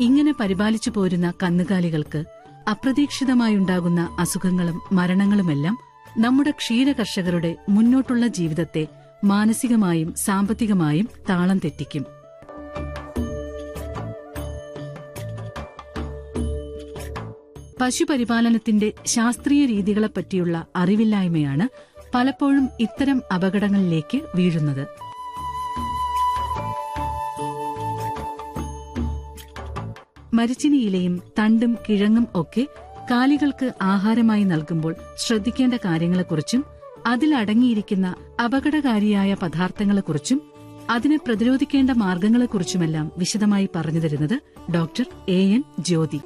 ഇങ്ങനെ പരിപാലിച്ചു പോരുന്ന കന്നുകാലികൾക്ക് അപ്രതീക്ഷിതമായുണ്ടാകുന്ന അസുഖങ്ങളും മരണങ്ങളുമെല്ലാം നമ്മുടെ ക്ഷീരകർഷകരുടെ മുന്നോട്ടുള്ള ജീവിതത്തെ മാനസികമായും സാമ്പത്തികമായും താളം തെറ്റിക്കും പശുപരിപാലനത്തിന്റെ ശാസ്ത്രീയ രീതികളെപ്പറ്റിയുള്ള അറിവില്ലായ്മയാണ് പലപ്പോഴും ഇത്തരം അപകടങ്ങളിലേക്ക് വീഴുന്നത് മരിച്ചിനിയിലയും തണ്ടും കിഴങ്ങും ഒക്കെ കാലികൾക്ക് ആഹാരമായി നൽകുമ്പോൾ ശ്രദ്ധിക്കേണ്ട കാര്യങ്ങളെക്കുറിച്ചും അതിലടങ്ങിയിരിക്കുന്ന അപകടകാരിയായ പദാർത്ഥങ്ങളെക്കുറിച്ചും അതിനെ പ്രതിരോധിക്കേണ്ട മാർഗങ്ങളെക്കുറിച്ചുമെല്ലാം വിശദമായി പറഞ്ഞു തരുന്നത് ഡോക്ടർ എ എൻ ജ്യോതി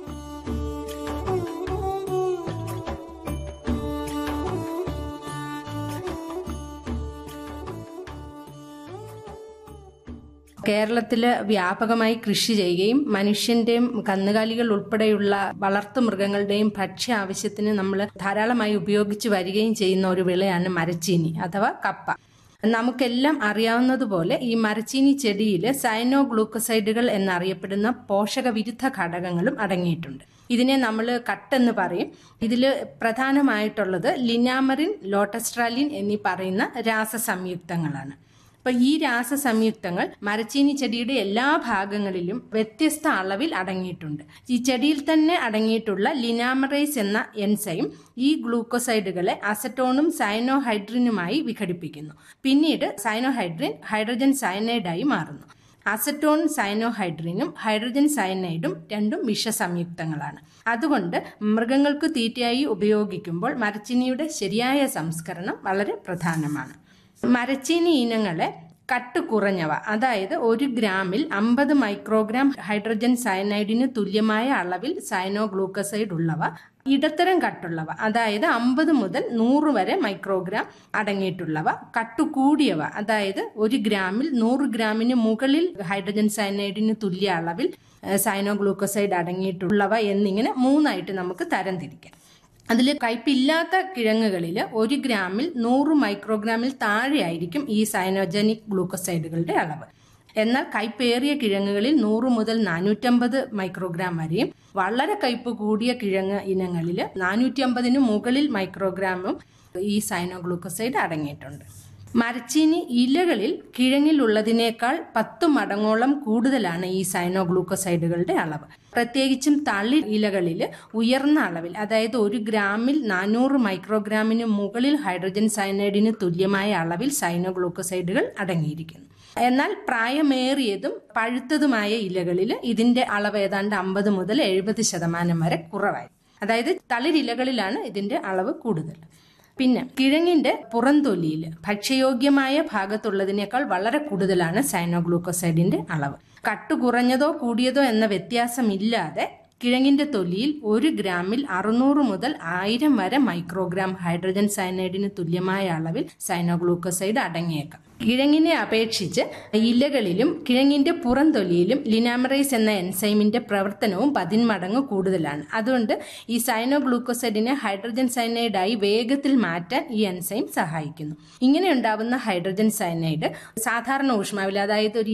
കേരളത്തില് വ്യാപകമായി കൃഷി ചെയ്യുകയും മനുഷ്യന്റെയും കന്നുകാലികൾ ഉൾപ്പെടെയുള്ള വളർത്തു മൃഗങ്ങളുടെയും ഭക്ഷ്യ ആവശ്യത്തിന് നമ്മൾ ധാരാളമായി ഉപയോഗിച്ചു വരികയും ചെയ്യുന്ന ഒരു വിളയാണ് മരച്ചീനി അഥവാ കപ്പ നമുക്കെല്ലാം അറിയാവുന്നതുപോലെ ഈ മരച്ചീനി ചെടിയിൽ സൈനോ ഗ്ലൂക്കോസൈഡുകൾ എന്നറിയപ്പെടുന്ന പോഷകവിരുദ്ധ ഘടകങ്ങളും അടങ്ങിയിട്ടുണ്ട് ഇതിനെ നമ്മൾ കട്ടെന്ന് പറയും ഇതിൽ പ്രധാനമായിട്ടുള്ളത് ലിനാമറിൻ ലോട്ടസ്ട്രാലിൻ എന്നീ പറയുന്ന രാസസംയുക്തങ്ങളാണ് അപ്പൊ ഈ രാസസംയുക്തങ്ങൾ മരച്ചീനി ചെടിയുടെ എല്ലാ ഭാഗങ്ങളിലും വ്യത്യസ്ത അളവിൽ അടങ്ങിയിട്ടുണ്ട് ഈ ചെടിയിൽ തന്നെ അടങ്ങിയിട്ടുള്ള ലിനാമറൈസ് എന്ന എൻസൈം ഈ ഗ്ലൂക്കോസൈഡുകളെ അസറ്റോണും സൈനോഹൈഡ്രിനുമായി വിഘടിപ്പിക്കുന്നു പിന്നീട് സൈനോഹൈഡ്രിൻ ഹൈഡ്രജൻ സയനൈഡായി മാറുന്നു അസറ്റോൺ സൈനോഹൈഡ്രിനും ഹൈഡ്രജൻ സയനൈഡും രണ്ടും വിഷസംയുക്തങ്ങളാണ് അതുകൊണ്ട് മൃഗങ്ങൾക്ക് തീറ്റയായി ഉപയോഗിക്കുമ്പോൾ മരച്ചീനിയുടെ ശരിയായ സംസ്കരണം വളരെ പ്രധാനമാണ് മരച്ചീനി ഇനങ്ങളെ കട്ട് കുറഞ്ഞവ അതായത് ഒരു ഗ്രാമിൽ അമ്പത് മൈക്രോഗ്രാം ഹൈഡ്രജൻ സയനൈഡിന് തുല്യമായ അളവിൽ സയനോഗ്ലൂക്കസൈഡ് ഉള്ളവ ഇടത്തരം കട്ടുള്ളവ അതായത് അമ്പത് മുതൽ നൂറ് വരെ മൈക്രോഗ്രാം അടങ്ങിയിട്ടുള്ളവ കട്ടു കൂടിയവ അതായത് ഒരു ഗ്രാമിൽ നൂറ് ഗ്രാമിന് മുകളിൽ ഹൈഡ്രജൻ സയനൈഡിന് തുല്യ അളവിൽ സൈനോഗ്ലൂക്കോസൈഡ് അടങ്ങിയിട്ടുള്ളവ എന്നിങ്ങനെ മൂന്നായിട്ട് നമുക്ക് തരംതിരിക്കാം അതിൽ കയ്പില്ലാത്ത കിഴങ്ങുകളിൽ ഒരു ഗ്രാമിൽ നൂറ് മൈക്രോഗ്രാമിൽ താഴെയായിരിക്കും ഈ സൈനോജനിക് ഗ്ലൂക്കോസൈഡുകളുടെ അളവ് എന്നാൽ കയ്പേറിയ കിഴങ്ങുകളിൽ നൂറ് മുതൽ നാനൂറ്റമ്പത് മൈക്രോഗ്രാം വരെയും വളരെ കയ്പ് കൂടിയ കിഴങ്ങ് ഇനങ്ങളിൽ നാനൂറ്റി അമ്പതിന് മുകളിൽ മൈക്രോഗ്രാമും ഈ സൈനോഗ്ലൂക്കോസൈഡ് അടങ്ങിയിട്ടുണ്ട് മരച്ചീനി ഇലകളിൽ കിഴങ്ങിലുള്ളതിനേക്കാൾ പത്ത് മടങ്ങോളം കൂടുതലാണ് ഈ സൈനോഗ്ലൂക്കോസൈഡുകളുടെ അളവ് പ്രത്യേകിച്ചും തളി ഇലകളിൽ ഉയർന്ന അളവിൽ അതായത് ഒരു ഗ്രാമിൽ നാനൂറ് മൈക്രോഗ്രാമിന് മുകളിൽ ഹൈഡ്രജൻ സയനൈഡിന് തുല്യമായ അളവിൽ സൈനോഗ്ലൂക്കോസൈഡുകൾ അടങ്ങിയിരിക്കുന്നു എന്നാൽ പ്രായമേറിയതും പഴുത്തതുമായ ഇലകളിൽ ഇതിന്റെ അളവ് ഏതാണ്ട് അമ്പത് മുതൽ എഴുപത് ശതമാനം വരെ കുറവായി അതായത് തളിരിലകളിലാണ് ഇതിന്റെ അളവ് കൂടുതൽ പിന്നെ കിഴങ്ങിന്റെ പുറംതൊലിയിൽ ഭക്ഷ്യയോഗ്യമായ ഭാഗത്തുള്ളതിനേക്കാൾ വളരെ കൂടുതലാണ് സൈനോഗ്ലൂക്കോസൈഡിന്റെ അളവ് കട്ട് കുറഞ്ഞതോ കൂടിയതോ എന്ന വ്യത്യാസമില്ലാതെ കിഴങ്ങിന്റെ തൊലിയിൽ ഒരു ഗ്രാമിൽ അറുന്നൂറ് മുതൽ ആയിരം വരെ മൈക്രോഗ്രാം ഹൈഡ്രജൻ സയനൈഡിന് തുല്യമായ അളവിൽ സൈനോഗ്ലൂക്കോസൈഡ് അടങ്ങിയേക്കാം കിഴങ്ങിനെ അപേക്ഷിച്ച് ഇലകളിലും കിഴങ്ങിന്റെ പുറംതൊലിയിലും ലിനാമറൈസ് എന്ന എൻസൈമിന്റെ പ്രവർത്തനവും പതിന്മടങ്ങ് കൂടുതലാണ് അതുകൊണ്ട് ഈ സൈനോഗ്ലൂക്കോസൈഡിനെ ഹൈഡ്രജൻ സയനൈഡായി വേഗത്തിൽ മാറ്റാൻ ഈ എൻസൈം സഹായിക്കുന്നു ഇങ്ങനെ ഉണ്ടാവുന്ന ഹൈഡ്രജൻ സയനൈഡ് സാധാരണ ഊഷ്മാവിൽ അതായത് ഒരു